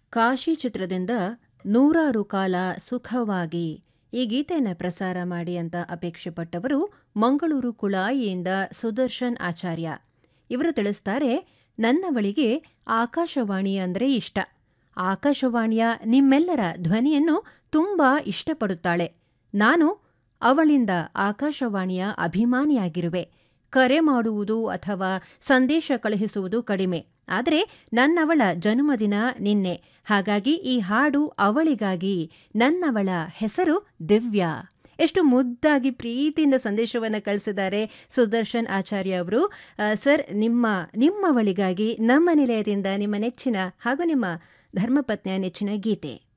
ಕಾಶಿ ಚಿತ್ರದಿಂದ ನೂರಾರು ಕಾಲ ಸುಖವಾಗಿ ಈ ಗೀತೆಯನ್ನು ಪ್ರಸಾರ ಮಾಡಿ ಅಂತ ಅಪೇಕ್ಷೆ ಪಟ್ಟವರು ಮಂಗಳೂರು ಕುಳಾಯಿಯಿಂದ ಸುದರ್ಶನ್ ಆಚಾರ್ಯ ಇವರು ತಿಳಿಸ್ತಾರೆ ನನ್ನ ಬಳಿಗೆ ಆಕಾಶವಾಣಿ ಅಂದರೆ ಇಷ್ಟ ಆಕಾಶವಾಣಿಯ ನಿಮ್ಮೆಲ್ಲರ ಧ್ವನಿಯನ್ನು ತುಂಬ ಇಷ್ಟಪಡುತ್ತಾಳೆ ನಾನು ಅವಳಿಂದ ಆಕಾಶವಾಣಿಯ ಅಭಿಮಾನಿಯಾಗಿರುವೆ ಕರೆ ಮಾಡುವುದು ಅಥವಾ ಸಂದೇಶ ಕಳುಹಿಸುವುದು ಕಡಿಮೆ ಆದರೆ ನನ್ನವಳ ಜನ್ಮದಿನ ನಿನ್ನೆ ಹಾಗಾಗಿ ಈ ಹಾಡು ಅವಳಿಗಾಗಿ ನನ್ನವಳ ಹೆಸರು ದಿವ್ಯಾ ಎಷ್ಟು ಮುದ್ದಾಗಿ ಪ್ರೀತಿಯಿಂದ ಸಂದೇಶವನ್ನು ಕಳಿಸಿದ್ದಾರೆ ಸುದರ್ಶನ್ ಆಚಾರ್ಯ ಅವರು ಸರ್ ನಿಮ್ಮ ನಿಮ್ಮವಳಿಗಾಗಿ ನಮ್ಮ ನಿಲಯದಿಂದ ನಿಮ್ಮ ನೆಚ್ಚಿನ ಹಾಗೂ ನಿಮ್ಮ ಧರ್ಮಪತ್ನಿಯ ನೆಚ್ಚಿನ ಗೀತೆ